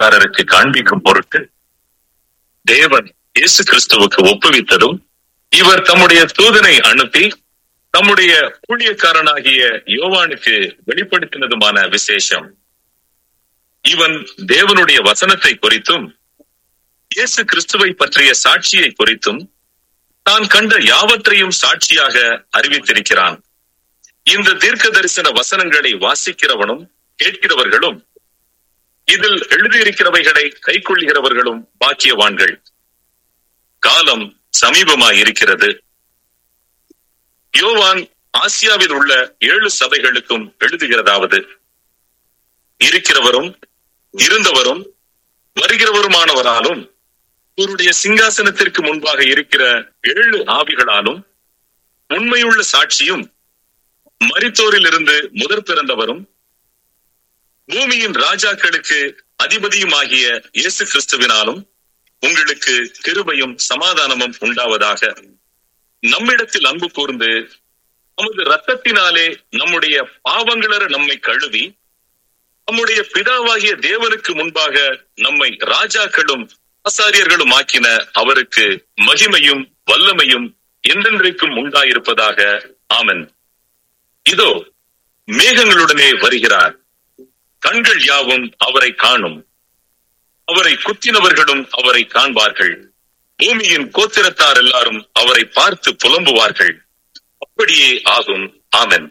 ஊழியக்காரருக்கு காண்பிக்கும் பொருட்டு தேவன் இயேசு கிறிஸ்துவுக்கு ஒப்புவித்ததும் இவர் தம்முடைய தூதனை அனுப்பி தம்முடைய ஊழியக்காரனாகிய யோவானுக்கு வெளிப்படுத்தினதுமான விசேஷம் இவன் தேவனுடைய வசனத்தை குறித்தும் இயேசு கிறிஸ்துவை பற்றிய சாட்சியை குறித்தும் தான் கண்ட யாவற்றையும் சாட்சியாக அறிவித்திருக்கிறான் இந்த தீர்க்க தரிசன வசனங்களை வாசிக்கிறவனும் கேட்கிறவர்களும் இதில் எழுதியிருக்கிறவைகளை கைக்கொள்கிறவர்களும் பாக்கியவான்கள் காலம் சமீபமாய் இருக்கிறது யோவான் ஆசியாவில் உள்ள ஏழு சபைகளுக்கும் எழுதுகிறதாவது இருக்கிறவரும் இருந்தவரும் வருகிறவருமானவராலும் இவருடைய சிங்காசனத்திற்கு முன்பாக இருக்கிற ஏழு ஆவிகளாலும் உண்மையுள்ள சாட்சியும் மரித்தோரில் இருந்து முதற் பிறந்தவரும் பூமியின் ராஜாக்களுக்கு அதிபதியுமாகிய இயேசு கிறிஸ்துவினாலும் உங்களுக்கு கிருபையும் சமாதானமும் உண்டாவதாக நம்மிடத்தில் அன்பு கூர்ந்து நமது இரத்தத்தினாலே நம்முடைய பாவங்களற நம்மை கழுவி நம்முடைய பிதாவாகிய தேவனுக்கு முன்பாக நம்மை ராஜாக்களும் ஆசாரியர்களும் ஆக்கின அவருக்கு மகிமையும் வல்லமையும் என்றென்றைக்கும் உண்டாயிருப்பதாக ஆமன் இதோ மேகங்களுடனே வருகிறார் கண்கள் யாவும் அவரை காணும் அவரை குத்தினவர்களும் அவரை காண்பார்கள் பூமியின் கோத்திரத்தார் எல்லாரும் அவரை பார்த்து புலம்புவார்கள் அப்படியே ஆகும் ஆமன்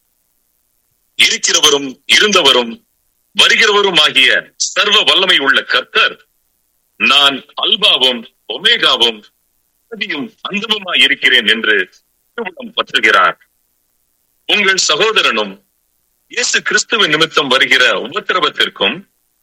இருக்கிறவரும் இருந்தவரும் வருகிறவரும் ஆகிய சர்வ வல்லமை உள்ள கர்த்தர் நான் அல்பாவும் ஒமேகாவும் ஆதியும் அந்தமுமாய் இருக்கிறேன் என்று திருவுளம் பற்றுகிறார் உங்கள் சகோதரனும் இயேசு கிறிஸ்துவின் நிமித்தம் வருகிற உபத்திரவத்திற்கும்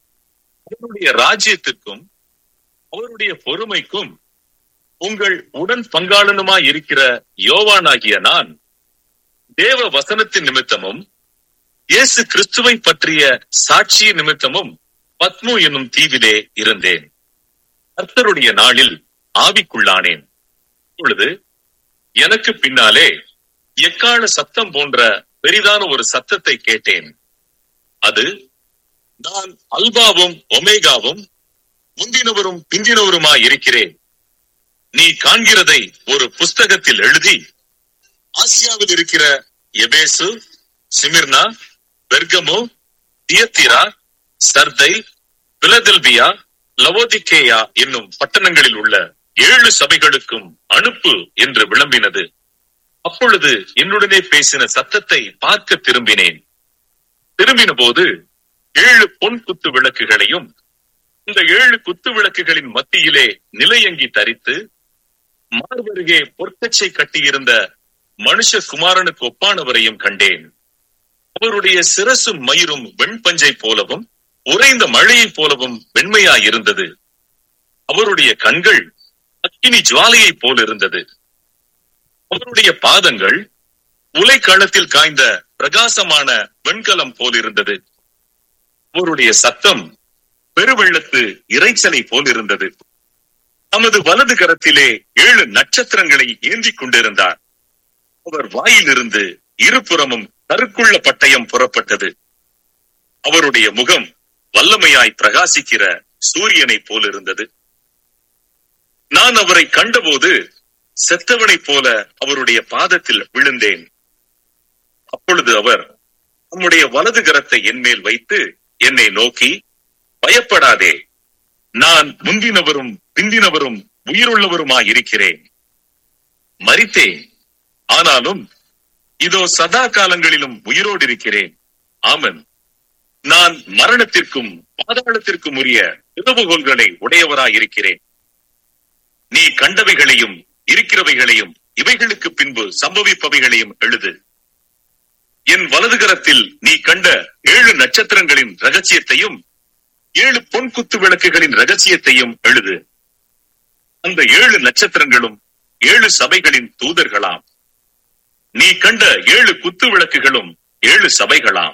அவருடைய ராஜ்யத்திற்கும் அவருடைய பொறுமைக்கும் உங்கள் உடன் பங்காளனுமாய் இருக்கிற யோவானாகிய நான் தேவ வசனத்தின் நிமித்தமும் இயேசு கிறிஸ்துவை பற்றிய சாட்சி நிமித்தமும் பத்மு என்னும் தீவிலே இருந்தேன் கர்த்தருடைய நாளில் ஆவிக்குள்ளானேன் இப்பொழுது எனக்கு பின்னாலே எக்கால சத்தம் போன்ற பெரிதான ஒரு சத்தத்தை கேட்டேன் அது நான் அல்பாவும் ஒமேகாவும் முந்தினவரும் பிந்தினவருமாய் இருக்கிறேன் நீ காண்கிறதை ஒரு புஸ்தகத்தில் எழுதி ஆசியாவில் இருக்கிற Ephesus Smyrna Pergamum Thyatira Sardis Philadelphia Laodicea என்னும் பட்டணங்களில் உள்ள ஏழு சபைகளுக்கும் அனுப்பு என்று விளம்பினது அப்பொழுது என்னுடனே பேசின சத்தத்தை பார்க்க திரும்பினேன் திரும்பின போது ஏழு பொன் குத்து விளக்குகளையும் இந்த ஏழு குத்து விளக்குகளின் மத்தியிலே நிலையங்கி தரித்து மார்பருகே பொற்கச்சை கட்டியிருந்த மனுஷ குமாரனுக்கு ஒப்பானவரையும் கண்டேன் அவருடைய சிரசும் மயிரும் வெண்பஞ்சை போலவும் உறைந்த மழையைப் போலவும் வெண்மையாயிருந்தது அவருடைய கண்கள் அக்கினி ஜுவாலையைப் போல் இருந்தது அவருடைய பாதங்கள் உலைக்களத்தில் காய்ந்த பிரகாசமான வெண்கலம் போல் இருந்தது அவருடைய சத்தம் பெருவெள்ளத்து இறைச்சலை போல் இருந்தது தமது வலது கரத்திலே ஏழு நட்சத்திரங்களை ஏந்திக் கொண்டிருந்தார் அவர் வாயிலிருந்து இருபுறமும் கருக்குள்ள பட்டயம் புறப்பட்டது அவருடைய முகம் வல்லமையாய் பிரகாசிக்கிற சூரியனைப் போல் இருந்தது நான் அவரை கண்டபோது செத்தவனைப் போல அவருடைய பாதத்தில் விழுந்தேன் அப்பொழுது அவர் நம்முடைய வலது கரத்தை என் மேல் வைத்து என்னை நோக்கி பயப்படாதே நான் முந்தினவரும் பிந்தினவரும் உயிருள்ளவருமாய் இருக்கிறேன் மரித்தேன் ஆனாலும் இதோ சதா காலங்களிலும் உயிரோடு இருக்கிறேன் ஆமன் நான் மரணத்திற்கும் பாதாளத்திற்கும் உரிய திறவுகோள்களை உடையவராய் இருக்கிறேன் நீ கண்டவைகளையும் இருக்கிறவைகளையும் இவைகளுக்கு பின்பு சம்பவிப்பவைகளையும் எழுது என் வலதுகரத்தில் நீ கண்ட ஏழு நட்சத்திரங்களின் ரகசியத்தையும் ஏழு பொன் குத்து விளக்குகளின் ரகசியத்தையும் எழுது அந்த ஏழு நட்சத்திரங்களும் ஏழு சபைகளின் தூதர்களாம் நீ கண்ட ஏழு குத்து விளக்குகளும் ஏழு சபைகளாம்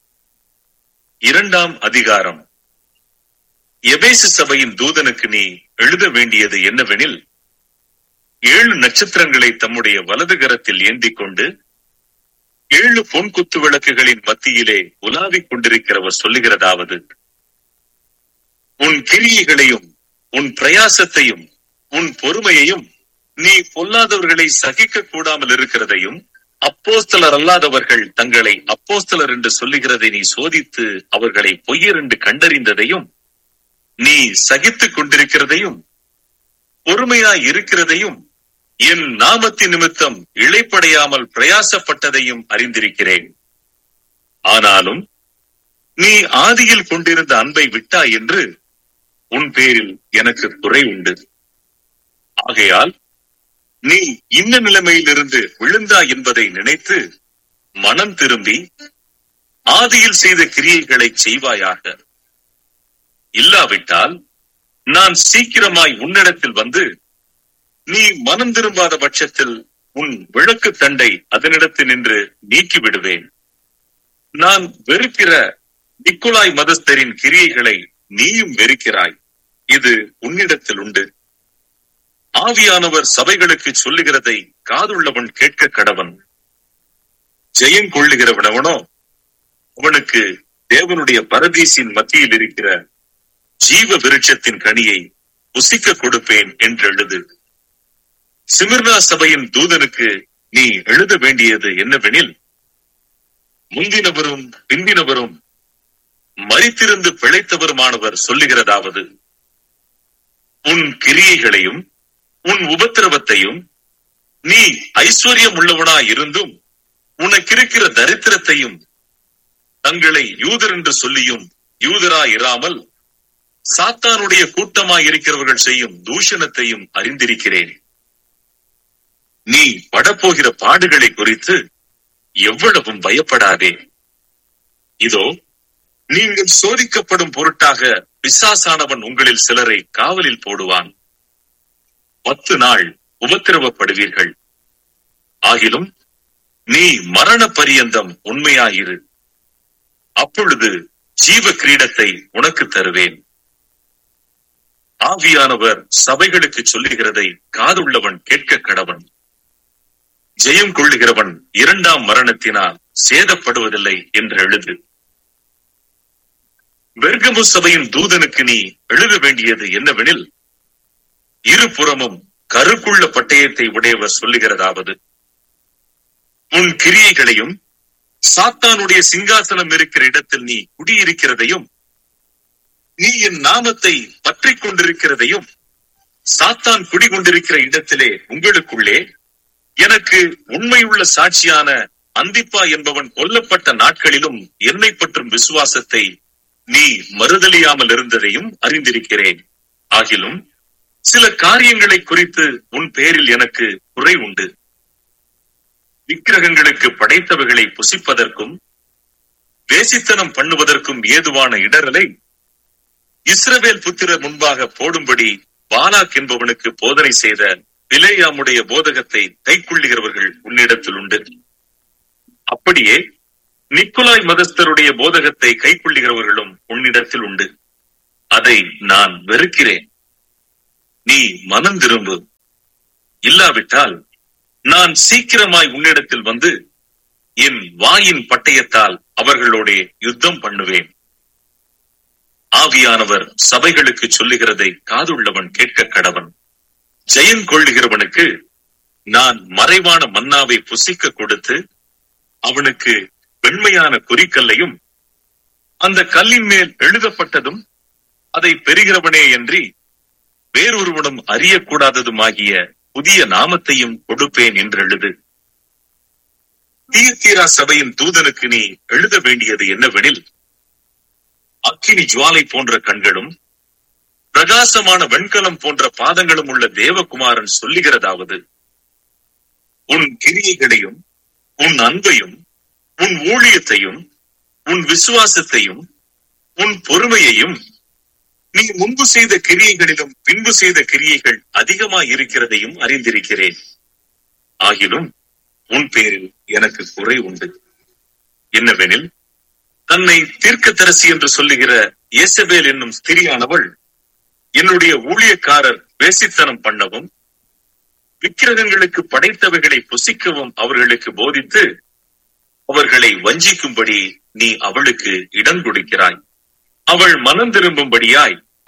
இரண்டாம் அதிகாரம் எபேசு சபையின் தூதனுக்கு நீ எழுத வேண்டியது என்னவெனில் ஏழு நட்சத்திரங்களை தம்முடைய வலது கரத்தில் ஏந்திக் கொண்டு ஏழு பொன் குத்து விளக்குகளின் மத்தியிலே உலாவிக் கொண்டிருக்கிறவர் சொல்லுகிறதாவது உன் கிரியைகளையும் உன் பிரயாசத்தையும் உன் பொறுமையையும் நீ பொல்லாதவர்களை சகிக்க கூடாமல் இருக்கிறதையும் அப்போஸ்தலர் அல்லாதவர்கள் தங்களை அப்போஸ்தலர் என்று சொல்லுகிறதை நீ சோதித்து அவர்களை பொய்யர் என்று கண்டறிந்ததையும் நீ சகித்துக் கொண்டிருக்கிறதையும் பொறுமையாய் இருக்கிறதையும் என் நாமத்தின் நிமித்தம் இழைப்படையாமல் பிரயாசப்பட்டதையும் அறிந்திருக்கிறேன் ஆனாலும் நீ ஆதியில் கொண்டிருந்த அன்பை விட்டாய் என்று உன் பேரில் எனக்கு குறை உண்டு ஆகையால் நீ இன்ன நிலைமையிலிருந்து விழுந்தாய் என்பதை நினைத்து மனம் திரும்பி ஆதியில் செய்த கிரியைகளை செய்வாயாக இல்லாவிட்டால் நான் சீக்கிரமாய் உன்னிடத்தில் வந்து நீ மனம் திரும்பாத பட்சத்தில் உன் விளக்கு தண்டை அதனிடத்தில் நின்று நீக்கி விடுவேன் நான் வெறுக்கிற நிக்கோலாய் மதஸ்தரின் கிரியைகளை நீயும் வெறுக்கிறாய் இது உன்னிடத்தில் உண்டு ஆவியானவர் சபைகளுக்கு சொல்லுகிறதை காதுள்ளவன் கேட்க கடவன் ஜெயம் கொள்ளுகிறவனவனோ அவனுக்கு தேவனுடைய பரதீசின் மத்தியில் இருக்கிற ஜீவ விருட்சத்தின் கனியை புசிக்க கொடுப்பேன் என்று எழுது சிமிர்னா சபையின் தூதனுக்கு நீ எழுத வேண்டியது என்னவெனில் முந்தினவரும் பிந்தினவரும் மறித்திருந்து பிழைத்தவருமானவர் சொல்லுகிறதாவது உன் கிரியைகளையும் உன் உபத்திரவத்தையும் நீ ஐஸ்வர்யம் உள்ளவனாய் இருந்தும் உனக்கிருக்கிற தரித்திரத்தையும் தங்களை யூதர் என்று சொல்லியும் யூதராய் இராமல் சாத்தானுடைய கூட்டமாய் இருக்கிறவர்கள் செய்யும் தூஷணத்தையும் அறிந்திருக்கிறேன் நீ படப்போகிற பாடுகளை குறித்து எவ்வளவும் பயப்படாதே இதோ நீங்கள் சோதிக்கப்படும் பொருட்டாக பிசாசானவன் உங்களில் சிலரை காவலில் போடுவான் பத்து நாள் உபத்திரவப்படுவீர்கள் ஆகிலும் நீ மரண பரியந்தம் உண்மையாயிரு அப்பொழுது ஜீவ கிரீடத்தை உனக்கு தருவேன் ஆவியானவர் சபைகளுக்கு சொல்லுகிறதை காதுள்ளவன் கேட்க கடவன் ஜெயம் கொள்ளுகிறவன் இரண்டாம் மரணத்தினால் சேதப்படுவதில்லை என்று எழுது பெர்கமு சபையின் தூதனுக்கு நீ எழுத வேண்டியது என்னவெனில் இருபுறமும் கருக்குள்ள பட்டயத்தை உடையவர் சொல்லுகிறதாவது உன் கிரியைகளையும் சாத்தானுடைய சிங்காசனம் இருக்கிற இடத்தில் நீ குடியிருக்கிறதையும் நீ என் நாமத்தை பற்றிக் கொண்டிருக்கிறதையும் சாத்தான் குடிகொண்டிருக்கிற இடத்திலே உங்களுக்குள்ளே எனக்கு உண்மையுள்ள சாட்சியான அந்திப்பா என்பவன் கொல்லப்பட்ட நாட்களிலும் என்னை பற்றும் விசுவாசத்தை நீ மறுதலியாமல் இருந்ததையும் அறிந்திருக்கிறேன் ஆகிலும் சில காரியங்களை குறித்து உன் பேரில் எனக்கு குறை உண்டு விக்கிரகங்களுக்கு படைத்தவைகளை புசிப்பதற்கும் வேசித்தனம் பண்ணுவதற்கும் ஏதுவான இடரலை இஸ்ரவேல் புத்திரர் முன்பாக போடும்படி பாலாக் என்பவனுக்கு போதனை செய்த பிலேயாமுடைய போதகத்தை கைக்கொள்ளுகிறவர்கள் உன்னிடத்தில் உண்டு அப்படியே நிக்கோலாய் மதஸ்தருடைய போதகத்தை கைக்கொள்ளுகிறவர்களும் உன்னிடத்தில் உண்டு அதை நான் வெறுக்கிறேன் நீ மனம் திரும்பு இல்லாவிட்டால் நான் சீக்கிரமாய் உன்னிடத்தில் வந்து என் வாயின் பட்டயத்தால் அவர்களோட யுத்தம் பண்ணுவேன் ஆவியானவர் சபைகளுக்கு சொல்லுகிறதை காதுள்ளவன் கேட்க கடவன் ஜெயம் கொள்ளுகிறவனுக்கு நான் மறைவான மன்னாவை புசிக்க கொடுத்து அவனுக்கு வெண்மையான குறிக்கல்லையும் அந்த கல்லின் மேல் எழுதப்பட்டதும் அதை பெறுகிறவனே என்று வேறொருவனும் அறியக்கூடாததுமாகிய புதிய நாமத்தையும் கொடுப்பேன் என்று எழுது தீர்த்தீரா சபையின் தூதனுக்கு நீ எழுத வேண்டியது என்னவெனில் அக்கினி ஜுவாலை போன்ற கண்களும் பிரகாசமான வெண்கலம் போன்ற பாதங்களும் உள்ள தேவகுமாரன் சொல்லுகிறதாவது உன் கிரியைகளையும் உன் அன்பையும் உன் ஊழியத்தையும் உன் விசுவாசத்தையும் உன் பொறுமையையும் நீ முன்பு செய்த கிரியைகளிலும் பின்பு செய்த கிரியைகள் அதிகமாய் இருக்கிறதையும் அறிந்திருக்கிறேன் ஆகிலும் உன் பேரில் எனக்கு குறை உண்டு என்னவெனில் தன்னை தீர்க்கதரிசி என்று சொல்லுகிற இயேசபேல் என்னும் ஸ்திரியானவள் என்னுடைய ஊழியக்காரர் வேசித்தனம் பண்ணவும் விக்கிரகங்களுக்கு படைத்தவைகளை புசிக்கவும் அவர்களுக்கு போதித்து அவர்களை வஞ்சிக்கும்படி நீ அவளுக்கு இடம் கொடுக்கிறாய் அவள் மனம் திரும்பும்படியாய்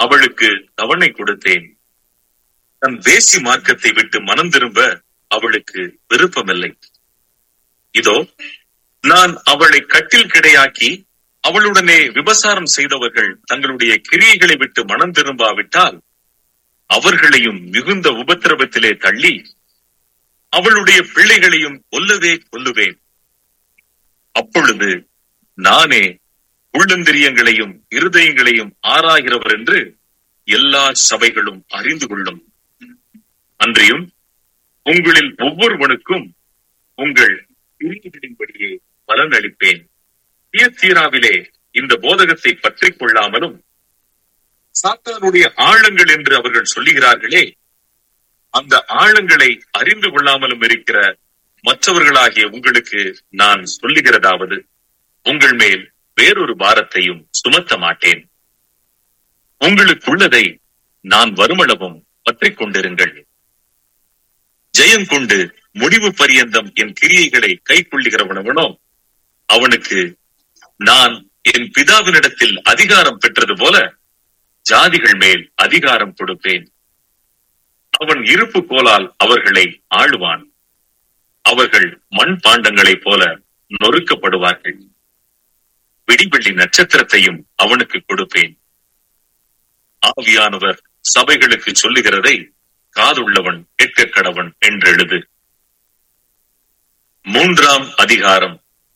அவளுக்கு தவணை கொடுத்தேன் தன் வேசி மார்க்கத்தை விட்டு மனம் திரும்ப அவளுக்கு விருப்பமில்லை இதோ நான் அவளை கட்டில் கிடையாக்கி அவளுடனே விபசாரம் செய்தவர்கள் தங்களுடைய கிரியைகளை விட்டு மனம் திரும்பாவிட்டால் அவர்களையும் மிகுந்த உபத்திரவத்திலே தள்ளி அவளுடைய பிள்ளைகளையும் கொல்லவே கொல்லுவேன் அப்பொழுது நானே உள்ளந்திரியங்களையும் இருதயங்களையும் ஆராகிறவர் என்று எல்லா சபைகளும் அறிந்து கொள்ளும் அன்றியும் உங்களில் ஒவ்வொருவனுக்கும் உங்கள் கிரியைகளின்படியே பலன் அளிப்பேன் தியத்தீராவிலே இந்த போதகத்தை பற்றிக் கொள்ளாமலும் சாத்தானுடைய ஆழங்கள் என்று அவர்கள் சொல்லுகிறார்களே அந்த ஆழங்களை அறிந்து கொள்ளாமலும் இருக்கிற மற்றவர்களாகிய உங்களுக்கு நான் சொல்லுகிறதாவது உங்கள் மேல் வேறொரு பாரத்தையும் சுமத்த மாட்டேன் உங்களுக்குள்ளதை நான் வருமளவும் பற்றிக் கொண்டிருங்கள் ஜெயம் கொண்டு முடிவு பரியந்தம் என் கிரியைகளை கை கொள்ளுகிறவனவனோ அவனுக்கு நான் என் பிதாவினிடத்தில் அதிகாரம் பெற்றது போல ஜாதிகள் மேல் அதிகாரம் கொடுப்பேன் அவன் இருப்பு கோலால் அவர்களை ஆளுவான் அவர்கள் மண் பாண்டங்களைப் போல நொறுக்கப்படுவார்கள் விடிவெள்ளி நட்சத்திரத்தையும் அவனுக்கு கொடுப்பேன் ஆவியானவர் சபைகளுக்கு சொல்லுகிறதை காதுள்ளவன் கேட்க கடவன் என்றெழுது மூன்றாம் அதிகாரம்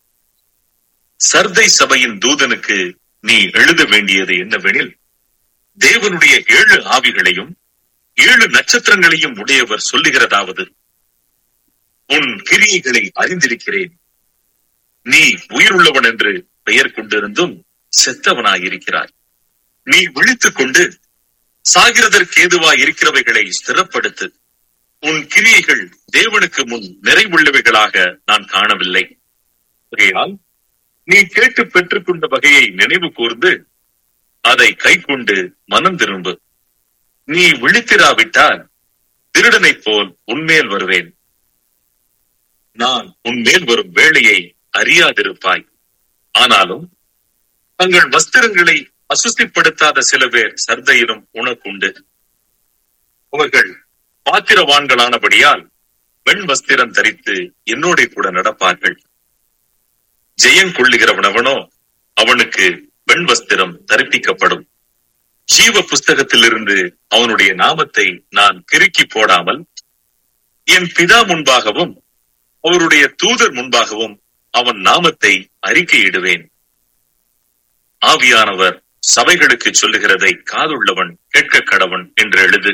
சர்தை சபையின் தூதனுக்கு நீ எழுத வேண்டியது என்னவெனில் தேவனுடைய ஏழு ஆவிகளையும் ஏழு நட்சத்திரங்களையும் உடையவர் சொல்லுகிறதாவது உன் கிரியைகளை அறிந்திருக்கிறேன் நீ உயிருள்ளவன் என்று பெயர் கொண்டிருந்தும் செத்தவனாயிருக்கிறாய் நீ விழித்துக் கொண்டு சாகிறதற்கு ஏதுவாய் இருக்கிறவைகளை ஸ்திரப்படுத்து உன் கிரியைகள் தேவனுக்கு முன் நிறைவுள்ளவைகளாக நான் காணவில்லை ஆகையால் நீ கேட்டு பெற்றுக்கொண்ட வகையை நினைவு கூர்ந்து அதை கைக்கொண்டு மனம் திரும்பு நீ விழித்திராவிட்டால் திருடனைப் போல் உன்மேல் வருவேன் நான் உன்மேல் வரும் வேளையை அறியாதிருப்பாய் ஆனாலும் தங்கள் வஸ்திரங்களை அசுஸ்திப்படுத்தாத சில பேர் சர்தையிலும் உனக்குண்டு அவர்கள் பாத்திரவான்களானபடியால் வெண் வஸ்திரம் தரித்து என்னோட கூட நடப்பார்கள் ஜெயம் கொள்ளுகிறவனவனோ அவனுக்கு வெண் வஸ்திரம் தரிப்பிக்கப்படும் ஜீவ புஸ்தகத்திலிருந்து அவனுடைய நாமத்தை நான் கிறுக்கி போடாமல் என் பிதா முன்பாகவும் அவருடைய தூதர் முன்பாகவும் அவன் நாமத்தை அறிக்கையிடுவேன் ஆவியானவர் சபைகளுக்கு சொல்லுகிறதை காதுள்ளவன் கேட்க கடவன் என்று எழுது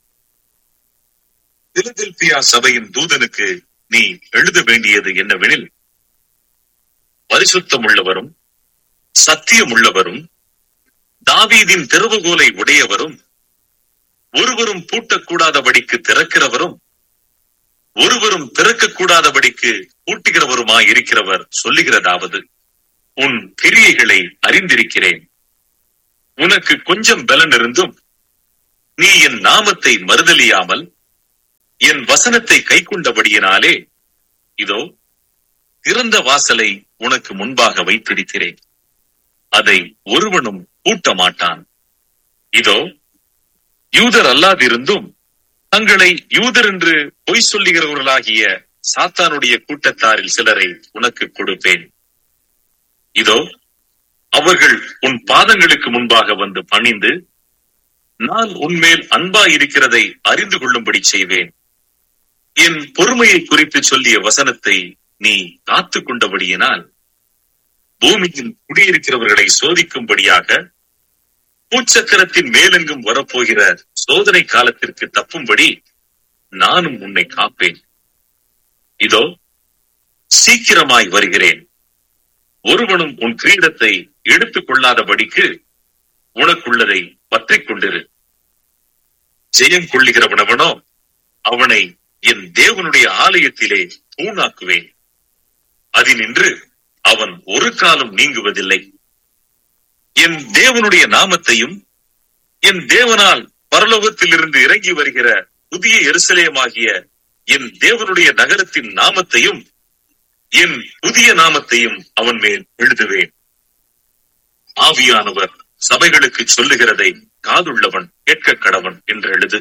பிலதெல்பியா சபையின் தூதனுக்கு நீ எழுத வேண்டியது என்னவெனில் பரிசுத்தம் உள்ளவரும் சத்தியம் உள்ளவரும் தாவீதின் திறவுகோலை உடையவரும் ஒருவரும் பூட்டக்கூடாதபடிக்கு திறக்கிறவரும் ஒருவரும் திறக்கக்கூடாதபடிக்கு பூட்டுகிறவருமாய் இருக்கிறவர் சொல்லுகிறதாவது உன் கிரியைகளை அறிந்திருக்கிறேன் உனக்கு கொஞ்சம் பலன் இருந்தும் நீ என் நாமத்தை மறுதலியாமல் என் வசனத்தை கைக்கொண்டபடியினாலே இதோ திறந்த வாசலை உனக்கு முன்பாக வைத்திருக்கிறேன் அதை ஒருவனும் பூட்ட மாட்டான் இதோ யூதர் அல்லாதிருந்தும் தங்களை யூதர் என்று பொய் சொல்லுகிறவர்களாகிய சாத்தானுடைய கூட்டத்தாரில் சிலரை உனக்கு கொடுப்பேன் இதோ அவர்கள் உன் பாதங்களுக்கு முன்பாக வந்து பணிந்து நான் உன்மேல் அன்பாயிருக்கிறதை அறிந்து கொள்ளும்படி செய்வேன் என் பொறுமையை குறித்து சொல்லிய வசனத்தை நீ காத்து கொண்டபடியினால் பூமியில் குடியிருக்கிறவர்களை சோதிக்கும்படியாக பூச்சக்கரத்தின் மேலெங்கும் வரப்போகிற சோதனை காலத்திற்கு தப்பும்படி நானும் உன்னை காப்பேன் இதோ சீக்கிரமாய் வருகிறேன் ஒருவனும் உன் கிரீடத்தை எடுத்துக் கொள்ளாதபடிக்கு உனக்குள்ளதை பற்றிக் கொண்டிரு ஜெயம் கொள்ளுகிறவனவனோ அவனை என் தேவனுடைய ஆலயத்திலே தூணாக்குவேன் அதினின்று அவன் ஒரு காலம் நீங்குவதில்லை என் தேவனுடைய நாமத்தையும் என் தேவனால் பரலோகத்திலிருந்து இறங்கி வருகிற புதிய எருசலேமாகிய என் தேவனுடைய நகரத்தின் நாமத்தையும் என் புதிய நாமத்தையும் அவன் மேல் எழுதுவேன் ஆவியானவர் சபைகளுக்கு சொல்லுகிறதை காதுள்ளவன் கேட்க கடவன் என்று எழுது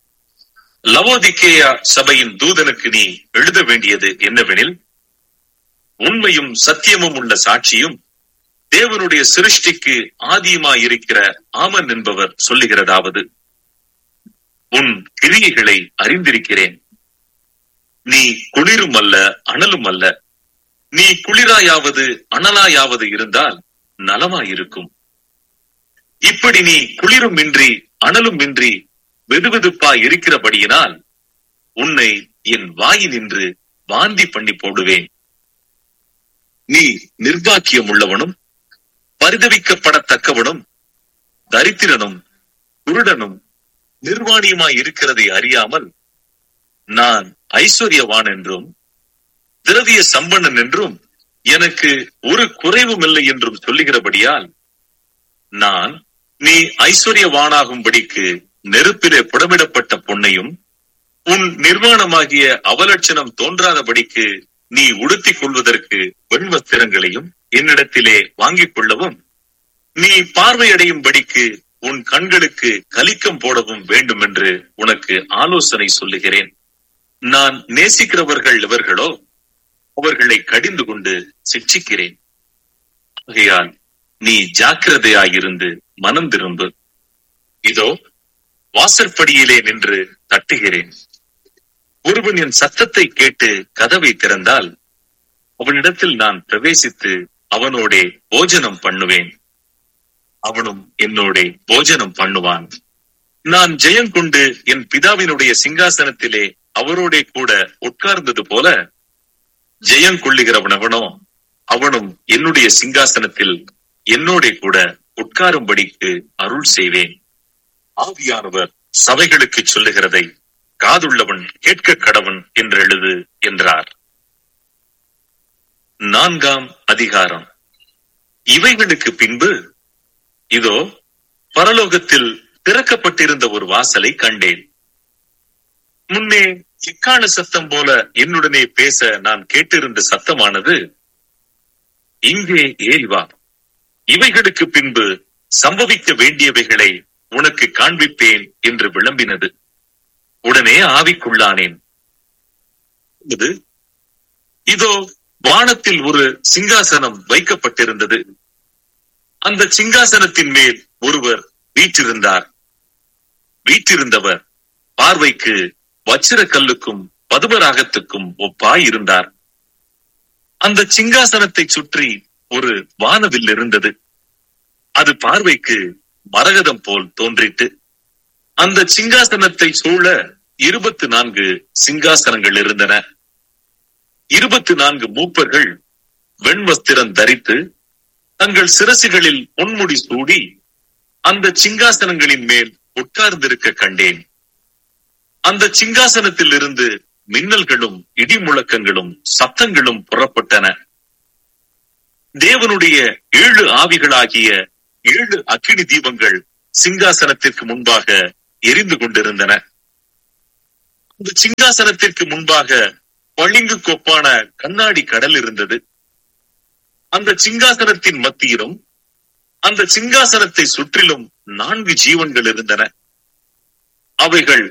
லவோதிக்கேயா சபையின் தூதனுக்கு நீ எழுத வேண்டியது என்னவெனில் உண்மையும் சத்தியமும் உள்ள சாட்சியும் தேவனுடைய சிருஷ்டிக்கு ஆதியுமாயிருக்கிற ஆமன் என்பவர் சொல்லுகிறதாவது உன் கிரியைகளை அறிந்திருக்கிறேன் நீ குளிரும் அல்ல அனலும் அல்ல நீ குளிராயாவது அனலாயாவது இருந்தால் நலமாயிருக்கும் இப்படி நீ குளிரும் இன்றி அனலும் இன்றி வெதுவெதுப்பாய் இருக்கிறபடியினால் உன்னை என் வாயினின்று வாந்தி பண்ணி போடுவேன் நீ நிர்வாக்கியம் உள்ளவனும் பரிதவிக்கப்படத்தக்கவனும் தரித்திரனும் குருடனும் நிர்வாணியுமாய் இருக்கிறதை அறியாமல் நான் ஐஸ்வர்யவான் என்றும் திரவிய சம்பன்னன் என்றும் எனக்கு ஒரு குறைவும் இல்லை என்றும் சொல்லுகிறபடியால் நான் நீ ஐஸ்வர்யவானாகும்படிக்கு நெருப்பிலே புடமிடப்பட்ட பொன்னையும் உன் நிர்வாணமாகிய அவலட்சணம் தோன்றாதபடிக்கு நீ உடுத்திக் கொள்வதற்கு வெண்வஸ்திரங்களையும் என்னிடத்திலே வாங்கிக் கொள்ளவும் நீ பார்வையடையும்படிக்கு உன் கண்களுக்கு கலிக்கம் போடவும் வேண்டும் என்று உனக்கு ஆலோசனை சொல்லுகிறேன் நான் நேசிக்கிறவர்கள் இவர்களோ அவர்களை கடிந்து கொண்டு சிக்ஷிக்கிறேன் ஆகையால் நீ ஜாக்கிரதையாயிருந்து மனம் திரும்பு இதோ வாசற்படியிலே நின்று தட்டுகிறேன் ஒருவன் என் சத்தத்தை கேட்டு கதவை திறந்தால் அவனிடத்தில் நான் பிரவேசித்து அவனோடே போஜனம் பண்ணுவேன் அவனும் என்னோடே போஜனம் பண்ணுவான் நான் ஜெயம் கொண்டு என் பிதாவினுடைய சிங்காசனத்திலே அவரோடே கூட உட்கார்ந்தது போல ஜெயம் கொள்ளுகிறவனவனோ அவனும் என்னுடைய சிங்காசனத்தில் என்னோடே கூட உட்காரும்படிக்கு அருள் செய்வேன் ஆவியானவர் சபைகளுக்கு சொல்லுகிறதை காதுள்ளவன் கேட்க கடவன் என்று எழுது என்றார் நான்காம் அதிகாரம் இவைகளுக்கு பின்பு இதோ பரலோகத்தில் திறக்கப்பட்டிருந்த ஒரு வாசலை கண்டேன் முன்னே இக்கால சத்தம் போல என்னுடனே பேச நான் கேட்டிருந்த சத்தமானது இங்கே ஏறி வா இவைகளுக்கு பின்பு சம்பவிக்க வேண்டியவைகளை உனக்கு காண்பிப்பேன் என்று விளம்பினது உடனே ஆவிக்குள்ளானேன் இது இதோ வானத்தில் ஒரு சிங்காசனம் வைக்கப்பட்டிருந்தது அந்த சிங்காசனத்தின் மேல் ஒருவர் வீற்றிருந்தார் வீற்றிருந்தவர் பார்வைக்கு வச்சிர கல்லுக்கும் பதுமராகத்துக்கும் ஒப்பாய் இருந்தார் அந்த சிங்காசனத்தை சுற்றி ஒரு வானவில் இருந்தது அது பார்வைக்கு மரகதம் போல் தோன்றிட்டு அந்த சிங்காசனத்தை சூழ இருபத்து நான்கு சிங்காசனங்கள் இருந்தன இருபத்து நான்கு மூப்பர்கள் வெண்வஸ்திரம் தரித்து தங்கள் சிரசுகளில் பொன்முடி சூடி அந்த சிங்காசனங்களின் மேல் உட்கார்ந்திருக்க கண்டேன் அந்த சிங்காசனத்தில் இருந்து மின்னல்களும் இடி முழக்கங்களும் சத்தங்களும் புறப்பட்டன தேவனுடைய ஏழு ஆவிகளாகிய ஏழு அக்கினி தீபங்கள் சிங்காசனத்திற்கு முன்பாக எரிந்து கொண்டிருந்தன அந்த சிங்காசனத்திற்கு முன்பாக பளிங்கு கொப்பான கண்ணாடி கடல் இருந்தது அந்த சிங்காசனத்தின் மத்தியிலும் அந்த சிங்காசனத்தை சுற்றிலும் நான்கு ஜீவன்கள் இருந்தன அவைகள்